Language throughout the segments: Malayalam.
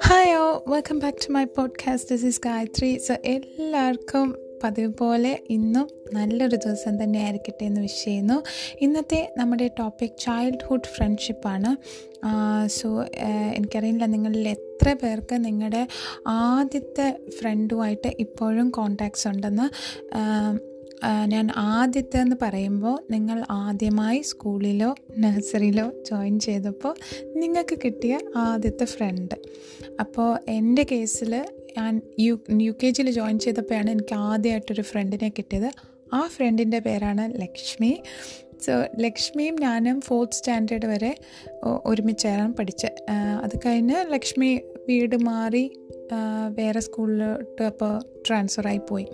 Hi oh welcome back to my podcast this is Gayathri so എല്ലാവർക്കും പതിവ് പോലെ ഇന്നും നല്ലൊരു ദിവസം തന്നെ ആയിരിക്കട്ടെ എന്ന് വിഷ് ചെയ്യുന്നു ഇന്നത്തെ നമ്മുടെ ടോപ്പിക് ചൈൽഡ്ഹുഡ് ഫ്രണ്ട്ഷിപ്പാണ് സോ എനിക്കറിയില്ല നിങ്ങളിൽ എത്ര പേർക്ക് നിങ്ങളുടെ ആദ്യത്തെ ഫ്രണ്ടുമായിട്ട് ഇപ്പോഴും കോണ്ടാക്ട്സ് ഉണ്ടെന്ന് ഞാൻ ആദ്യത്തെ എന്ന് പറയുമ്പോൾ നിങ്ങൾ ആദ്യമായി സ്കൂളിലോ നഴ്സറിയിലോ ജോയിൻ ചെയ്തപ്പോൾ നിങ്ങൾക്ക് കിട്ടിയ ആദ്യത്തെ ഫ്രണ്ട് അപ്പോൾ എൻ്റെ കേസിൽ ഞാൻ യു യു കെ ജിയിൽ ജോയിൻ ചെയ്തപ്പോഴാണ് എനിക്ക് ആദ്യമായിട്ടൊരു ഫ്രണ്ടിനെ കിട്ടിയത് ആ ഫ്രണ്ടിൻ്റെ പേരാണ് ലക്ഷ്മി സോ ലക്ഷ്മിയും ഞാനും ഫോർത്ത് സ്റ്റാൻഡേർഡ് വരെ ഒരുമിച്ചാണ് പഠിച്ചത് അത് കഴിഞ്ഞ് ലക്ഷ്മി വീട് മാറി വേറെ സ്കൂളിലോട്ട് അപ്പോൾ ട്രാൻസ്ഫർ പോയി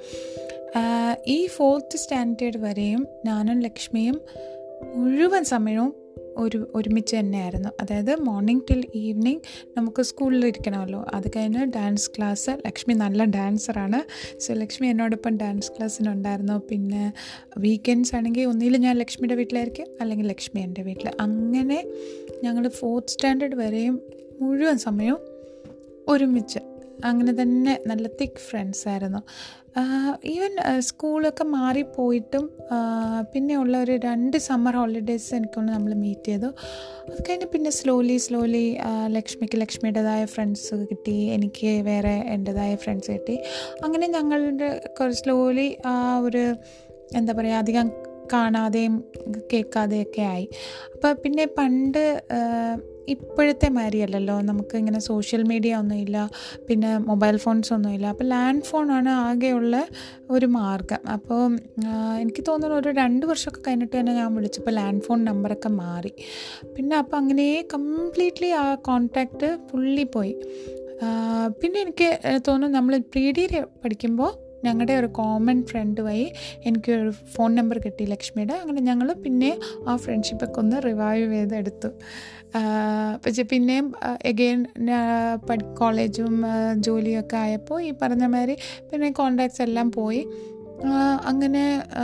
ഈ ഫോർത്ത് സ്റ്റാൻഡേർഡ് വരെയും ഞാനും ലക്ഷ്മിയും മുഴുവൻ സമയവും ഒരു ഒരുമിച്ച് തന്നെയായിരുന്നു അതായത് മോർണിംഗ് ടിൽ ഈവനിങ് നമുക്ക് സ്കൂളിൽ ഇരിക്കണമല്ലോ അത് കഴിഞ്ഞ് ഡാൻസ് ക്ലാസ് ലക്ഷ്മി നല്ല ഡാൻസറാണ് സോ ലക്ഷ്മി എന്നോടൊപ്പം ഡാൻസ് ക്ലാസ്സിനുണ്ടായിരുന്നു പിന്നെ വീക്കെൻഡ്സ് ആണെങ്കിൽ ഒന്നിലും ഞാൻ ലക്ഷ്മിയുടെ വീട്ടിലായിരിക്കും അല്ലെങ്കിൽ ലക്ഷ്മി എൻ്റെ വീട്ടിൽ അങ്ങനെ ഞങ്ങൾ ഫോർത്ത് സ്റ്റാൻഡേർഡ് വരെയും മുഴുവൻ സമയവും ഒരുമിച്ച് അങ്ങനെ തന്നെ നല്ല തിക്ക് ഫ്രണ്ട്സ് ആയിരുന്നു ഈവൻ സ്കൂളൊക്കെ മാറിപ്പോയിട്ടും പിന്നെ ഉള്ള ഒരു രണ്ട് സമ്മർ ഹോളിഡേയ്സ് എനിക്കൊന്ന് നമ്മൾ മീറ്റ് ചെയ്തു അത് കഴിഞ്ഞ് പിന്നെ സ്ലോലി സ്ലോലി ലക്ഷ്മിക്ക് ലക്ഷ്മിയുടേതായ ഫ്രണ്ട്സ് കിട്ടി എനിക്ക് വേറെ എൻ്റെതായ ഫ്രണ്ട്സ് കിട്ടി അങ്ങനെ ഞങ്ങളുടെ സ്ലോലി ആ ഒരു എന്താ പറയുക അധികം കാണാതെയും കേൾക്കാതെയൊക്കെ ആയി അപ്പോൾ പിന്നെ പണ്ട് ഇപ്പോഴത്തെ മാതിരിയല്ലല്ലോ നമുക്ക് ഇങ്ങനെ സോഷ്യൽ മീഡിയ ഒന്നുമില്ല പിന്നെ മൊബൈൽ ഫോൺസ് ഒന്നുമില്ല അപ്പോൾ ലാൻഡ് ഫോണാണ് ആകെയുള്ള ഒരു മാർഗം അപ്പോൾ എനിക്ക് തോന്നുന്നു ഒരു രണ്ട് വർഷമൊക്കെ കഴിഞ്ഞിട്ട് തന്നെ ഞാൻ വിളിച്ചപ്പോൾ ലാൻഡ് ഫോൺ നമ്പറൊക്കെ മാറി പിന്നെ അപ്പോൾ അങ്ങനെ കംപ്ലീറ്റ്ലി ആ കോണ്ടാക്റ്റ് ഫുള്ളി പോയി പിന്നെ എനിക്ക് തോന്നുന്നു നമ്മൾ പ്രീ ഡിഗ്രി പഠിക്കുമ്പോൾ ഞങ്ങളുടെ ഒരു കോമൺ ഫ്രണ്ട് വഴി എനിക്കൊരു ഫോൺ നമ്പർ കിട്ടി ലക്ഷ്മിയുടെ അങ്ങനെ ഞങ്ങൾ പിന്നെ ആ ഫ്രണ്ട്ഷിപ്പൊക്കെ ഒന്ന് റിവൈവ് ചെയ്തെടുത്തു പക്ഷെ പിന്നെയും എഗെയിൻ പഠി കോളേജും ജോലിയൊക്കെ ആയപ്പോൾ ഈ പറഞ്ഞ മാതിരി പിന്നെ കോണ്ടാക്ട്സ് എല്ലാം പോയി അങ്ങനെ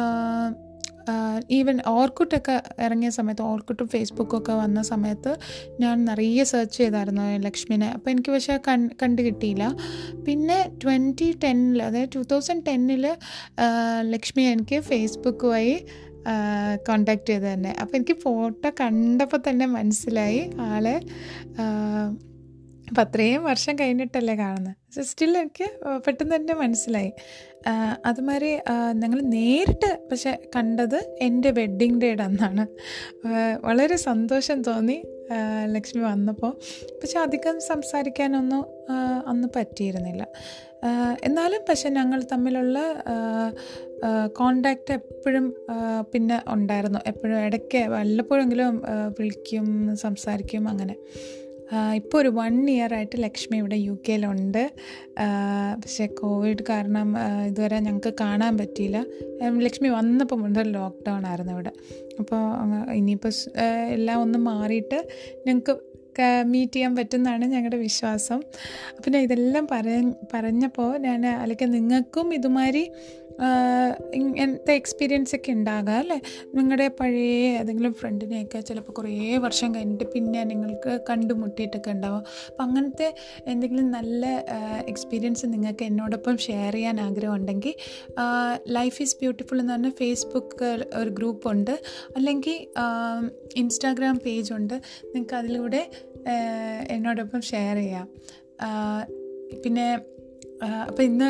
ഈവൻ ഓർക്കുട്ടൊക്കെ ഇറങ്ങിയ സമയത്ത് ഓർക്കുട്ടും ഫേസ്ബുക്കും ഒക്കെ വന്ന സമയത്ത് ഞാൻ നിറയെ സെർച്ച് ചെയ്തായിരുന്നു ലക്ഷ്മിനെ അപ്പോൾ എനിക്ക് പക്ഷേ കൺ കണ്ടു കിട്ടിയില്ല പിന്നെ ട്വൻറ്റി ടെന്നിൽ അതായത് ടു തൗസൻഡ് ടെന്നിൽ ലക്ഷ്മി എനിക്ക് ഫേസ്ബുക്ക് വഴി കോണ്ടാക്ട് ചെയ്ത് തന്നെ അപ്പോൾ എനിക്ക് ഫോട്ടോ കണ്ടപ്പോൾ തന്നെ മനസ്സിലായി ആളെ അപ്പം അത്രയും വർഷം കഴിഞ്ഞിട്ടല്ലേ കാണുന്നത് സ്റ്റിൽ എനിക്ക് പെട്ടെന്ന് തന്നെ മനസ്സിലായി അതുമാതിരി ഞങ്ങൾ നേരിട്ട് പക്ഷെ കണ്ടത് എൻ്റെ വെഡ്ഡിങ് ഡേയുടെ അന്നാണ് വളരെ സന്തോഷം തോന്നി ലക്ഷ്മി വന്നപ്പോൾ പക്ഷെ അധികം സംസാരിക്കാനൊന്നും അന്ന് പറ്റിയിരുന്നില്ല എന്നാലും പക്ഷെ ഞങ്ങൾ തമ്മിലുള്ള കോണ്ടാക്റ്റ് എപ്പോഴും പിന്നെ ഉണ്ടായിരുന്നു എപ്പോഴും ഇടയ്ക്ക് വല്ലപ്പോഴെങ്കിലും വിളിക്കും സംസാരിക്കും അങ്ങനെ ഇപ്പോൾ ഒരു വൺ ഇയർ ആയിട്ട് ലക്ഷ്മി ഇവിടെ യു കെയിലുണ്ട് പക്ഷേ കോവിഡ് കാരണം ഇതുവരെ ഞങ്ങൾക്ക് കാണാൻ പറ്റിയില്ല ലക്ഷ്മി വന്നപ്പോൾ മുതൽ ലോക്ക്ഡൗൺ ആയിരുന്നു ഇവിടെ അപ്പോൾ ഇനിയിപ്പോൾ എല്ലാം ഒന്ന് മാറിയിട്ട് ഞങ്ങൾക്ക് മീറ്റ് ചെയ്യാൻ പറ്റുന്നതാണ് ഞങ്ങളുടെ വിശ്വാസം പിന്നെ ഇതെല്ലാം പറ പറഞ്ഞപ്പോൾ ഞാൻ അല്ലെങ്കിൽ നിങ്ങൾക്കും ഇതുമാതിരി ഇങ്ങനത്തെ എക്സ്പീരിയൻസ് ഒക്കെ ഉണ്ടാകാം അല്ലേ നിങ്ങളുടെ പഴയ ഏതെങ്കിലും ഫ്രണ്ടിനെയൊക്കെ ചിലപ്പോൾ കുറേ വർഷം കഴിഞ്ഞിട്ട് പിന്നെ നിങ്ങൾക്ക് കണ്ടുമുട്ടിയിട്ടൊക്കെ ഉണ്ടാവും അപ്പം അങ്ങനത്തെ എന്തെങ്കിലും നല്ല എക്സ്പീരിയൻസ് നിങ്ങൾക്ക് എന്നോടൊപ്പം ഷെയർ ചെയ്യാൻ ആഗ്രഹമുണ്ടെങ്കിൽ ലൈഫ് ഈസ് ബ്യൂട്ടിഫുൾ എന്ന് പറഞ്ഞ ഫേസ്ബുക്ക് ഒരു ഗ്രൂപ്പുണ്ട് അല്ലെങ്കിൽ ഇൻസ്റ്റാഗ്രാം പേജുണ്ട് നിങ്ങൾക്ക് അതിലൂടെ എന്നോടൊപ്പം ഷെയർ ചെയ്യാം പിന്നെ അപ്പോൾ ഇന്ന്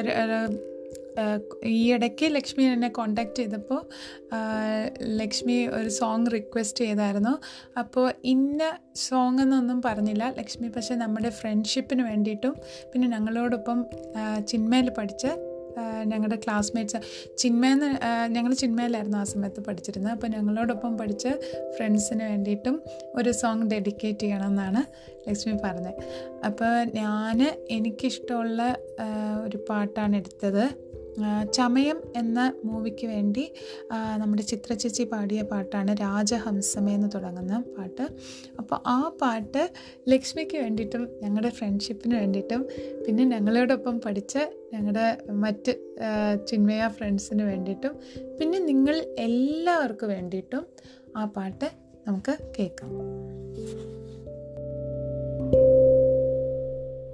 ഈ ഇടയ്ക്ക് ലക്ഷ്മി എന്നെ കോണ്ടാക്ട് ചെയ്തപ്പോൾ ലക്ഷ്മി ഒരു സോങ് റിക്വസ്റ്റ് ചെയ്തായിരുന്നു അപ്പോൾ ഇന്ന സോങ് എന്നൊന്നും പറഞ്ഞില്ല ലക്ഷ്മി പക്ഷേ നമ്മുടെ ഫ്രണ്ട്ഷിപ്പിന് വേണ്ടിയിട്ടും പിന്നെ ഞങ്ങളോടൊപ്പം ചിന്മയിൽ പഠിച്ച ഞങ്ങളുടെ ക്ലാസ്മേറ്റ്സ് ചിന്മയെന്ന് ഞങ്ങൾ ചിന്മയിലായിരുന്നു ആ സമയത്ത് പഠിച്ചിരുന്നത് അപ്പോൾ ഞങ്ങളോടൊപ്പം പഠിച്ച ഫ്രണ്ട്സിന് വേണ്ടിയിട്ടും ഒരു സോങ് ഡെഡിക്കേറ്റ് ചെയ്യണമെന്നാണ് ലക്ഷ്മി പറഞ്ഞത് അപ്പോൾ ഞാൻ എനിക്കിഷ്ടമുള്ള ഒരു പാട്ടാണ് എടുത്തത് ചമയം എന്ന മൂവിക്ക് വേണ്ടി നമ്മുടെ ചിത്രചേച്ചി പാടിയ പാട്ടാണ് രാജഹംസമേ എന്ന് തുടങ്ങുന്ന പാട്ട് അപ്പോൾ ആ പാട്ട് ലക്ഷ്മിക്ക് വേണ്ടിയിട്ടും ഞങ്ങളുടെ ഫ്രണ്ട്ഷിപ്പിന് വേണ്ടിയിട്ടും പിന്നെ ഞങ്ങളോടൊപ്പം പഠിച്ച ഞങ്ങളുടെ മറ്റ് ചിന്മയ ഫ്രണ്ട്സിന് വേണ്ടിയിട്ടും പിന്നെ നിങ്ങൾ എല്ലാവർക്കും വേണ്ടിയിട്ടും ആ പാട്ട് നമുക്ക് കേൾക്കാം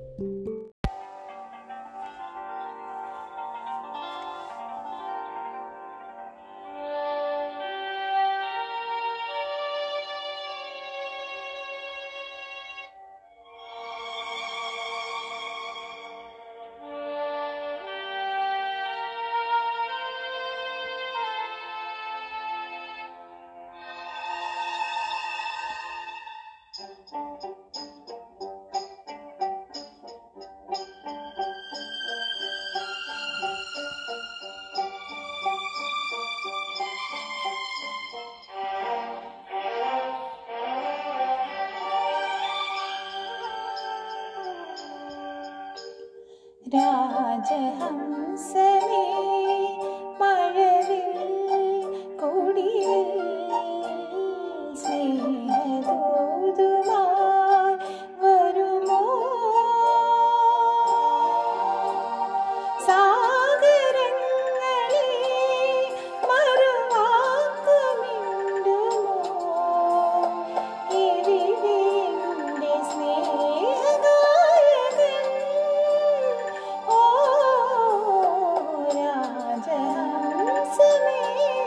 രാജഹംസമേ മഴവിൽ കൊടിയിൽ സ്നേഹദൂതുമായി വരുമോ സാഗരങ്ങളെ മറുവാക്കുമിണ്ടുമോ എവിടെയുണ്ട് സ്നേഹഗായകൻ ഓ രാജഹംസമേ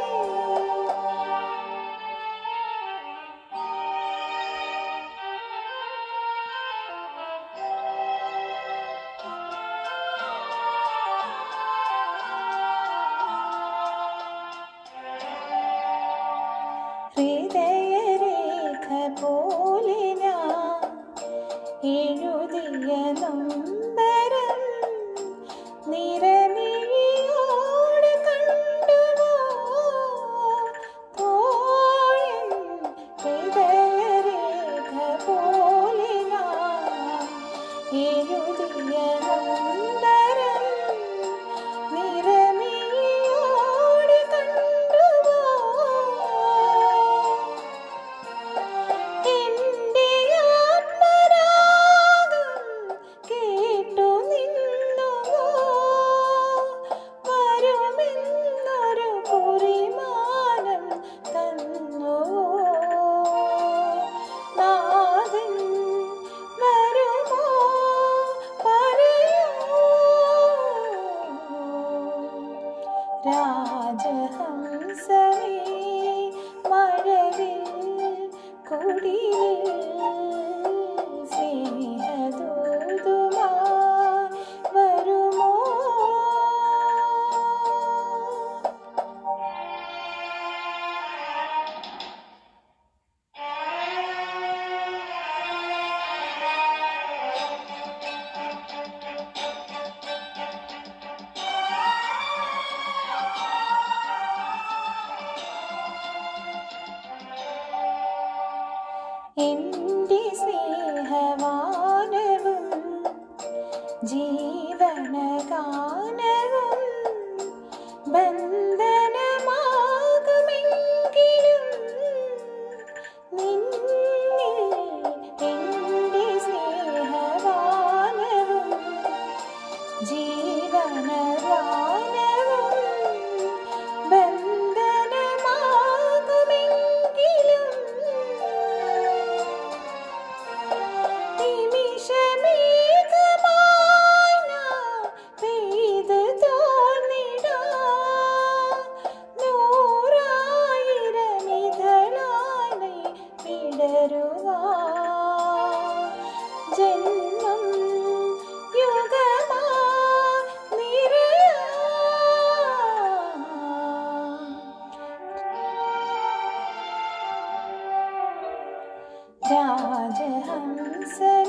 ഹൃദയരേഖ പോലെ ഞാൻ എഴുതിയ നൊമ്പരം നിറമിഴിയോടെ കണ്ടുവോ തോഴൻ ഹൃദയരേഖ പോലെ ഞാൻ എഴുതിയ നൊമ്പരം നിറമിഴിയോടെ കണ്ടുവോ എന്റെ ആത്മരാഗം കേട്ടു നിന്നുവോ വരുമെന്നൊരു കുറിമാനം തന്നുവോ നാഥൻ വരുമോ പറയൂ രാജഹംസമേ മഴവിൽ കൊടിയിൽ സ്നേഹദൂതുമായി വരുമോ എന്റെ സ്നേഹവാനവും ജീവനഗാനവും ബന്ധനമാകുമെങ്കിലും നിന്നിൽ എന്റെ സ്നേഹവാനവും ജീവനഗാനവും ബന്ധനമാകുമെങ്കിലും നിമിഷമേകമായി ഞാൻ പെയ്ത് തോർന്നിടാം. നൂറായിരം ഇതളായി നീ വിടരുവാൻ. ജന്മം യുഗമായി നിറയാൻ. രാജഹംസ